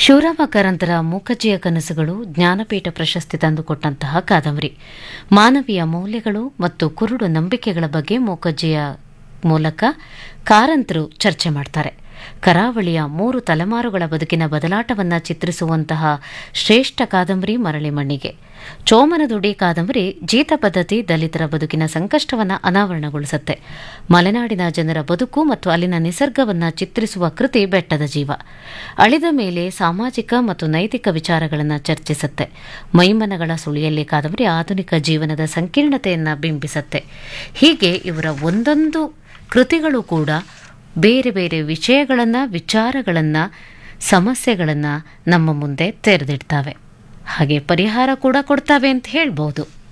ಶಿವರಾಮ ಕಾರಂತರ ಮೂಕಜ್ಜಿಯ ಕನಸುಗಳು ಜ್ಞಾನಪೀಠ ಪ್ರಶಸ್ತಿ ತಂದುಕೊಟ್ಟಂತಹ ಕಾದಂಬರಿ ಮಾನವೀಯ ಮೌಲ್ಯಗಳು ಮತ್ತು ಕುರುಡು ನಂಬಿಕೆಗಳ ಬಗ್ಗೆ ಮೂಕಜ್ಜಿಯ ಮೂಲಕ ಕಾರಂತರು ಚರ್ಚೆ ಮಾಡ್ತಾರೆ ಕರಾವಳಿಯ ಮೂರು ತಲೆಮಾರುಗಳ ಬದುಕಿನ ಬದಲಾಟವನ್ನು ಚಿತ್ರಿಸುವಂತಹ ಶ್ರೇಷ್ಠ ಕಾದಂಬರಿ ಮರಳಿ ಮಣ್ಣಿಗೆ ಚೋಮನದುಡಿ ಕಾದಂಬರಿ ಜೀತ ಪದ್ಧತಿ ದಲಿತರ ಬದುಕಿನ ಸಂಕಷ್ಟವನ್ನು ಅನಾವರಣಗೊಳಿಸುತ್ತೆ ಮಲೆನಾಡಿನ ಜನರ ಬದುಕು ಮತ್ತು ಅಲ್ಲಿನ ನಿಸರ್ಗವನ್ನು ಚಿತ್ರಿಸುವ ಕೃತಿ ಬೆಟ್ಟದ ಜೀವ ಅಳಿದ ಮೇಲೆ ಸಾಮಾಜಿಕ ಮತ್ತು ನೈತಿಕ ವಿಚಾರಗಳನ್ನು ಚರ್ಚಿಸುತ್ತೆ ಮೈಮನಗಳ ಸುಳಿಯಲ್ಲಿ ಕಾದಂಬರಿ ಆಧುನಿಕ ಜೀವನದ ಸಂಕೀರ್ಣತೆಯನ್ನು ಬಿಂಬಿಸುತ್ತೆ ಹೀಗೆ ಇವರ ಒಂದೊಂದು ಕೃತಿಗಳು ಕೂಡ ಬೇರೆ ಬೇರೆ ವಿಷಯಗಳನ್ನು ವಿಚಾರಗಳನ್ನು ಸಮಸ್ಯೆಗಳನ್ನು ನಮ್ಮ ಮುಂದೆ ತೆರೆದಿಡ್ತವೆ ಹಾಗೆ ಪರಿಹಾರ ಕೂಡ ಕೊಡ್ತವೆ ಅಂತ ಹೇಳ್ಬೋದು